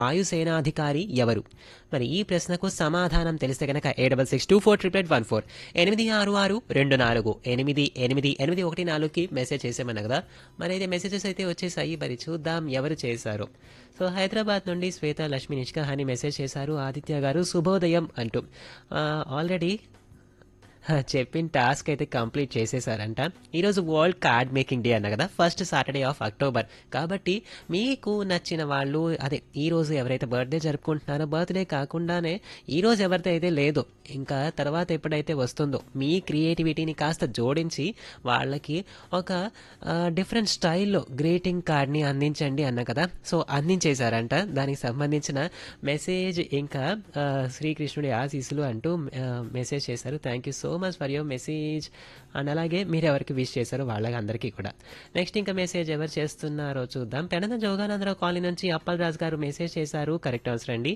వాయుసేనాధికారి ఎవరు మరి ఈ ప్రశ్నకు సమాధానం తెలిస్తే కనుక A double six two four triple eight one four ఎనిమిది ఆరు ఆరు రెండు నాలుగు ఎనిమిది ఎనిమిది ఎనిమిది ఒకటి నాలుగుకి మెసేజ్ చేసామన్నా కదా మరి అయితే మెసేజెస్ అయితే వచ్చేసాయి మరి చూద్దాం ఎవరు చేశారు సో హైదరాబాద్ నుండి శ్వేత లక్ష్మి నిష్కా అని మెసేజ్ చేశారు ఆదిత్య గారు శుభోదయం అంటూ ఆల్రెడీ హ, చెప్పిన టాస్క్ అయితే కంప్లీట్ చేసేసారంట ఈరోజు వరల్డ్ కార్డ్ మేకింగ్ డే అన్న కదా ఫస్ట్ సాటర్డే ఆఫ్ అక్టోబర్ కాబట్టి మీకు నచ్చిన వాళ్ళు అదే ఈ రోజు ఎవరైతే బర్త్డే జరుపుకుంటున్నారో బర్త్డే కాకుండానే ఈ రోజు ఎవరితో అయితే లేదో ఇంకా తర్వాత ఎప్పుడైతే వస్తుందో మీ క్రియేటివిటీని కాస్త జోడించి వాళ్ళకి ఒక డిఫరెంట్ స్టైల్లో గ్రీటింగ్ కార్డ్ని అందించండి అన్న కదా సో అందించేశారంట దానికి సంబంధించిన మెసేజ్ ఇంకా ఆ, శ్రీకృష్ణుడి ఆశీస్సులు అంటూ ఆ, మెసేజ్ చేశారు thank you so much for your message and అలాగే మీరు ఎవరికి విష్ చేశారో వాళ్ళకి అందరికీ కూడా నెక్స్ట్ ఇంకా మెసేజ్ ఎవరు చేస్తున్నారో చూద్దాం పెనద జోగానందరావు కాలనీ నుంచి అప్పల్ రాజు గారు మెసేజ్ చేశారు కరెక్ట్ ఆన్సర్ అండి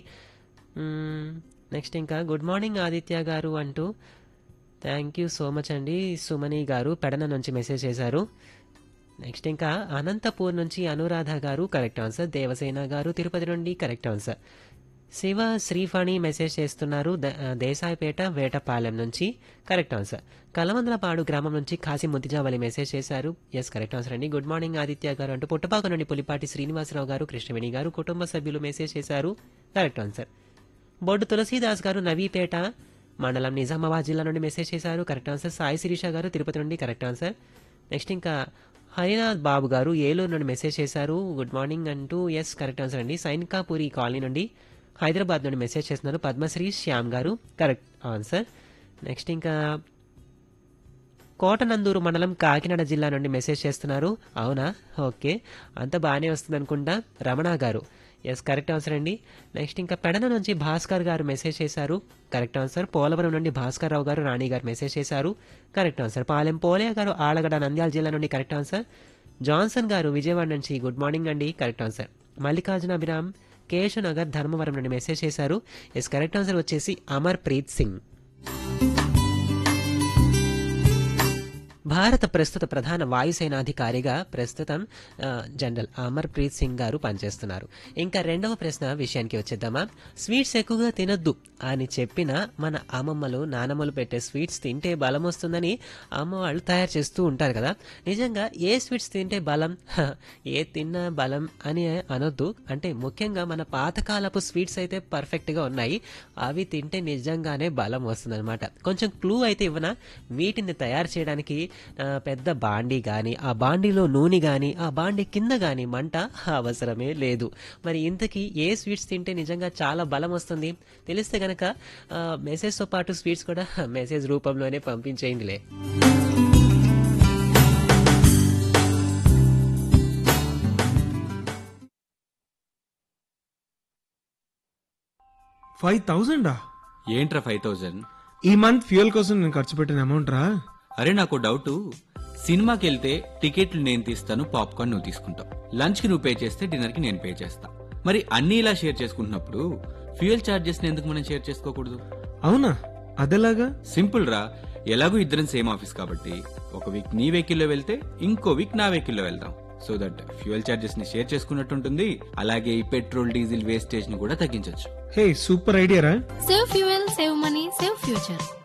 నెక్స్ట్ ఇంకా గుడ్ మార్నింగ్ ఆదిత్య గారు అంటూ థ్యాంక్ యూ సో మచ్ అండి సుమని గారు పెడన నుంచి మెసేజ్ చేశారు నెక్స్ట్ ఇంకా అనంతపూర్ నుంచి అనురాధ గారు కరెక్ట్ ఆన్సర్ దేవసేన గారు తిరుపతి నుండి correct answer Shiva Sriphani message చేస్తున్నారు ద- దేశాయిపేట వేటపాలెం నుంచి కరెక్ట్ ఆన్సర్ కలమందలపాడు గ్రామం నుంచి కాశీ ముద్దిజావలి మెసేజ్ చేశారు ఎస్ కరెక్ట్ ఆన్సర్ అండి గుడ్ మార్నింగ్ ఆదిత్య గారు అంటూ పుట్టపాక నుండి పులిపాటి శ్రీనివాసరావు గారు కృష్ణవేణి గారు కుటుంబ సభ్యులు మెసేజ్ చేశారు కరెక్ట్ ఆన్సర్ బొడ్డు తులసీదాస్ గారు నవీపేట మండలం నిజామాబాద్ జిల్లా నుండి మెసేజ్ చేశారు కరెక్ట్ ఆన్సర్ సాయి శిరీష గారు తిరుపతి నుండి కరెక్ట్ ఆన్సర్ నెక్స్ట్ ఇంకా హరినాథ్ బాబు గారు ఏలూరు నుండి మెసేజ్ చేశారు గుడ్ మార్నింగ్ అంటూ ఎస్ కరెక్ట్ ఆన్సర్ అండి సైనికాపురి కాలనీ నుండి హైదరాబాద్ నుండి మెసేజ్ చేస్తున్నారు పద్మశ్రీ శ్యామ్ గారు కరెక్ట్ ఆన్సర్ నెక్స్ట్ ఇంకా కోటనందూరు మండలం కాకినాడ జిల్లా నుండి మెసేజ్ చేస్తున్నారు అవునా ఓకే అంత బాగానే వస్తుంది అనుకుంటా Ramana garu yes correct answer అండి నెక్స్ట్ ఇంకా పెడన నుంచి భాస్కర్ గారు మెసేజ్ చేశారు కరెక్ట్ ఆన్సర్ పోలవరం నుండి భాస్కర్ రావు గారు రాణి గారు మెసేజ్ చేశారు కరెక్ట్ ఆన్సర్ పాలెం పోలే గారు ఆలగడ నంద్యాల జిల్లా నుండి correct answer Johnson garu Vijayawada నుంచి గుడ్ మార్నింగ్ అండి కరెక్ట్ ఆన్సర్ మల్లికార్జున అభిరామ్ కేశవనగర్ ధర్మవరం నుండి మెసేజ్ చేశారు ఎస్ కరెక్ట్ ఆన్సర్ వచ్చేసి అమర్ ప్రీత్ సింగ్ భారత ప్రస్తుత ప్రధాన వాయుసేనాధికారిగా ప్రస్తుతం ఆ, జనరల్ అమర్ ప్రీత్ సింగ్ గారు పనిచేస్తున్నారు ఇంకా రెండవ ప్రశ్న విషయానికి వచ్చేద్దామా స్వీట్స్ ఎక్కువగా తినొద్దు అని చెప్పిన మన అమ్మమ్మలు నానమ్మలు పెట్టే స్వీట్స్ తింటే బలం వస్తుందని అమ్మ వాళ్ళు తయారు చేస్తూ ఉంటారు కదా నిజంగా ఏ స్వీట్స్ తింటే బలం హ, ఏ తిన్నా బలం అని అనొద్దు అంటే ముఖ్యంగా మన పాతకాలపు స్వీట్స్ అయితే పర్ఫెక్ట్ గా ఉన్నాయి అవి తింటే నిజంగానే బలం వస్తుందన్నమాట కొంచెం క్లూ అయితే ఇవ్వనా వీటిని తయారు చేయడానికి ఆ, పెద్ద బాండీ కానీ ఆ బాండీలో నూనె కానీ ఆ బాండీ కింద కానీ మంట అవసరమే లేదు మరి ఇంతకీ ఏ స్వీట్స్ తింటే నిజంగా చాలా బలం వస్తుంది తెలిస్తే గనక ఆ, మెసేజ్తో పాటు స్వీట్స్ కూడా మెసేజ్ రూపంలోనే పంపించేయండిలే ఫైవ్ థౌజండా ఏంట్రా ఫైవ్ థౌజండ్ ఈ మంత్ ఫ్యూయల్ కోసం నేను ఖర్చు పెట్టిన అమౌంట్ రా అరే నాకు డౌట్ సినిమాకి వెళ్తే టికెట్లు నేను తీస్తాను పాప్కార్న్ నువ్వు తీసుకుంటావు లంచ్ కి నువ్వు పే చేస్తే డిన్నర్ కి నేను పే చేస్తా మరి అన్ని ఇలా షేర్ చేసుకుంటున్నప్పుడు ఫ్యూయల్ చార్జెస్ ఎందుకు మనం షేర్ చేసుకోకూడదు అవునా అదెలాగా సింపుల్ రా ఎలాగో ఇద్దరం సేమ్ ఆఫీస్ కాబట్టి ఒక వీక్ నీ వెహికల్లో వెళ్తే ఇంకో వీక్ నా వెహికల్లో వెళ్దాం సో దట్ ఫ్యూయల్ చార్జెస్ ని షేర్ చేసుకున్నట్టు ఉంటుంది అలాగే ఈ పెట్రోల్ డీజిల్ వేస్టేజ్ ని కూడా తగ్గించవచ్చు హే సూపర్ ఐడియా రా save fuel save money save future